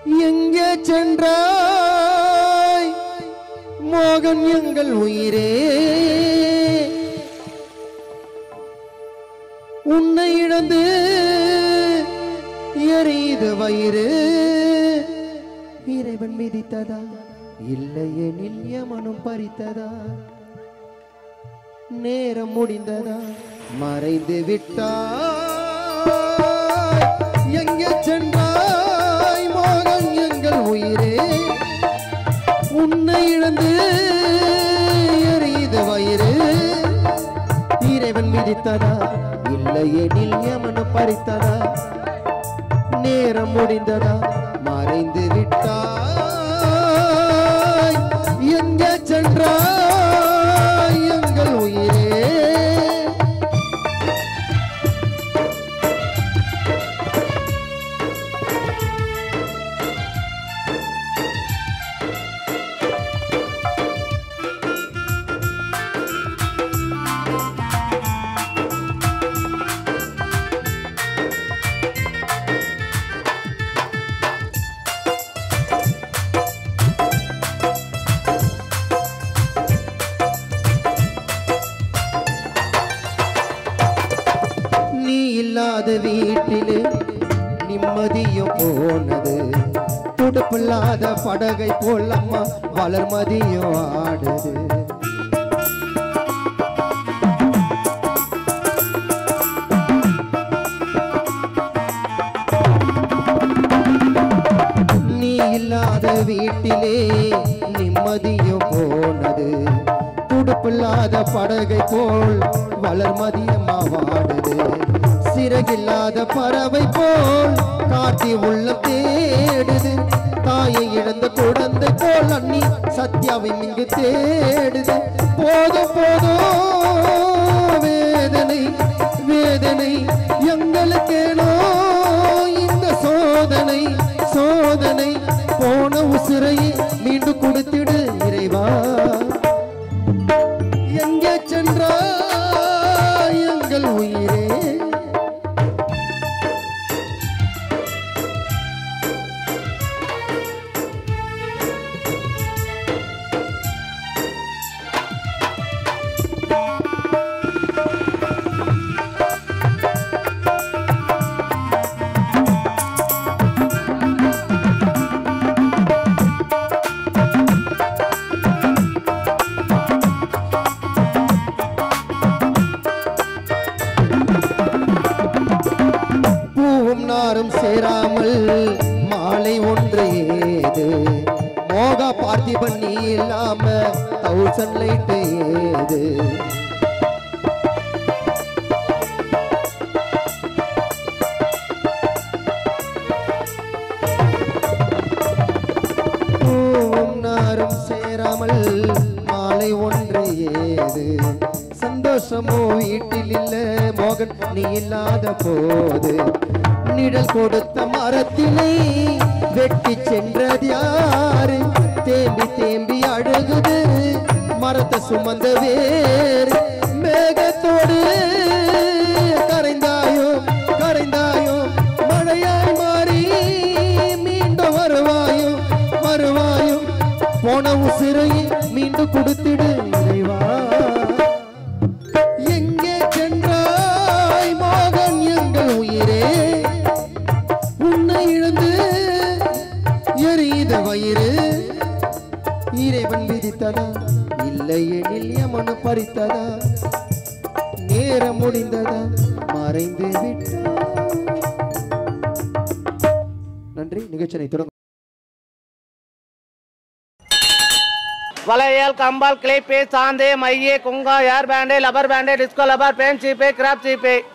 எங்கே சென்றாய் மோகன் எங்கள் உயிரே உன்னை இழந்து எரியுது வயிறு இறைவன் மிதித்ததா இல்லையெனில் யமனும் பறித்ததா நேரம் முடிந்ததா மறைந்து விட்டாய் எங்கே சென்றாய் மோகன் எங்கள் உயிரே உன்னை இழந்து எரியுது வயிறு இறைவன் மிதித்ததா இல்லையெனில் யமனு பறித்ததா நேரம் முடிந்ததா மறைந்து விட்டாய் எங்கே சென்றாய் எங்கள் உயிரே நீ இல்லாத வீட்டிலே நிம்மதியும் போனது துடுப்பில்லாத படகை போல் அம்மா வளர்மதியும் ஆடுது நீ இல்லாத வீட்டிலே நிம்மதியும் போனது துடுப்பில்லாத படகை போல் வளர்மதியம்மா வாடுது சிறகில்லாத பறவை போல் காட்டி உள்ள தேடுது தாயை இழந்த குழந்தை போல் அண்ணி சத்யாவை இங்கு தேடுது போதும் போதும் வேதனை வேதனை எங்களுக்கேனோ இந்த சோதனை சோதனை போன உசிரையை மீண்டும் கொடுத்திடு இறைவா எங்கே சென்றாய் எங்கள் உயிரே பூவும் நாரும் சேராமல் மாலை ஒன்று ஏது மோகா பார்த்திபன் நீ இல்லாம தௌசண்ட் லைட் ஏது பூவும் நாரும் சேராமல் மாலை ஒன்று ஏது சந்தோஷமோ வீட்டில் இல்ல மோகன் நீ இல்லாத போது நிழல் கொடுத்த மரத்தினை வெட்டி சென்றது யாரு தேம்பி தேம்பி அழுகுது மரத்தை சுமந்த வேறு மேகத்தோடு கரைந்தாயோ கரைந்தாயோ மழையாய் மாறி மீண்டும் வருவாயோ வருவாயோ போன உசிரையை மீண்டும் கொடுத்திடு இறைவா எங்கே சென்றாய் மோகன் எங்கள் உயிரே உன்னை இழந்து எரியுத வயிறு இறைவன் விதித்ததா இல்லை எனில் யமனு பறித்ததா நேரம் முடிந்ததா மறைந்து விட்டா நன்றி நிகழ்ச்சியை தொடங்க வளையல் கம்பால் கிளிப்பு சாந்து மைய குங்கா hair band rubber band disco rubber band சீப்பு கிராப் சீப்பு